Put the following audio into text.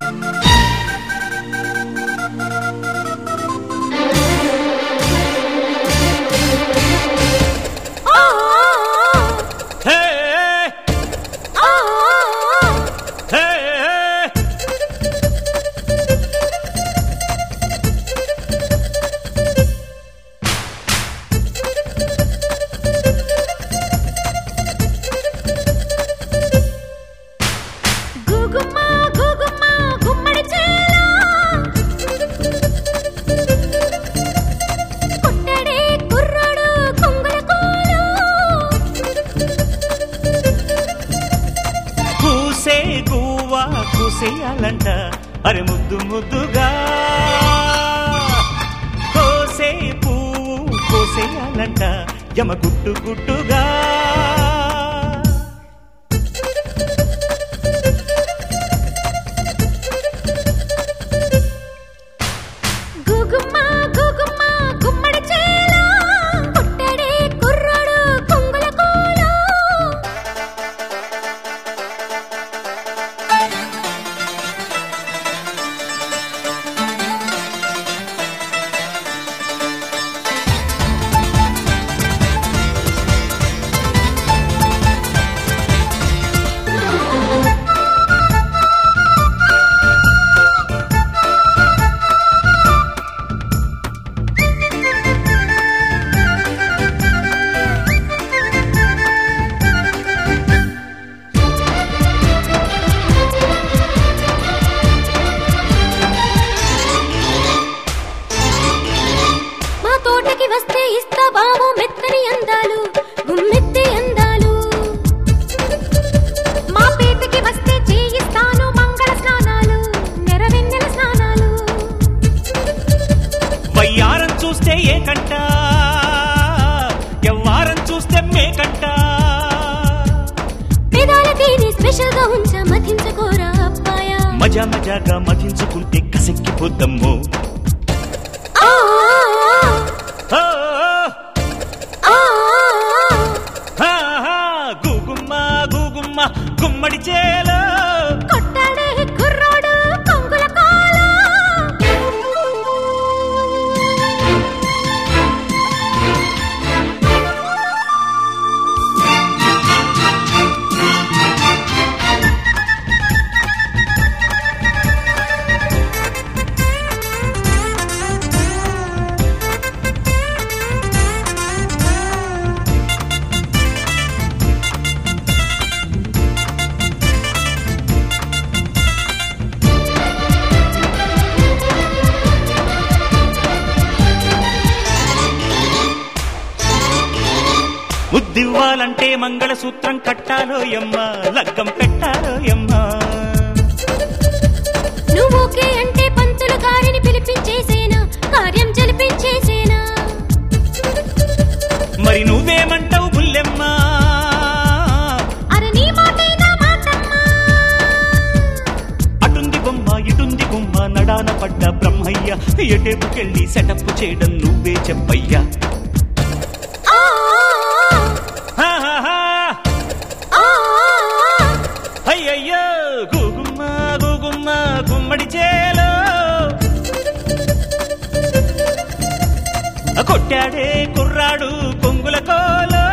ఆ హే ఆ హే గుగుమ్మ గుగుమ్మ గుమ్మడి చేలా కొట్టడే కుర్రాడు కొంగల కోలు కూసే గువ్వ కూసేయాలంట అరే ముద్దు ముద్దుగా కోసే పువ్వు కోసేయాలంట యమ గుట్టు గుట్టుగా గుగుమ్మ గుగుమ్మ గుమ్మడి చేలా కొట్టడే కుర్రాడు కొంగల కోలు మా తోటకి వస్తే ఇస్తా బాము మెత్తని అందాలు గుమ్మెత్తి అందాలు మా పేటకి వస్తే చేయిస్తాను మంగళ స్నానాలు నెరవెన్నెల స్నానాలు వయ్యారం చూస్తే ఏ కంట ఎవ్వారం చూస్తే మేకంట పెదాల తేనె స్పెషల్ గా ఉంచ మధించుకోరా అబ్బాయా మజా మజాగా మధించుకుంటే కసెక్కిపోద్దమ్మో ఆ, ఆ, ఆ, ఆ, ఆ, గుగుమ్మ గుగుమ్మ గుమ్మడి చేలో కొట్టాడే కుర్రోడు కొంగుల కోల ముద్దివ్వాలంటే మంగళసూత్రం కట్టాలో ఎమ్మ లగ్గం పెట్టాలో ఎమ్మ నువ్వు ఓకే అంటే పంతులు గారిని పిలిపించేసేనా కార్యం జరిపించేసేనా మరి నువ్వేమంటావు బుల్లెమ్మ అర నీ మాటే నా మాటమ్మా అటుంది బొమ్మ ఇటుంది బొమ్మ నడాన పడ్డ బ్రహ్మయ్య ఎటేపుకెళ్ళి సెటప్ చేయడం నువ్వే చెప్పయ్యా ఆ, హా, హా, హా. ఆ, అయ్యయ్యో గుగుమ్మ గుగుమ్మ గుమ్మడి చేలో కొట్టాడే కుర్రాడు కొంగుల కోలో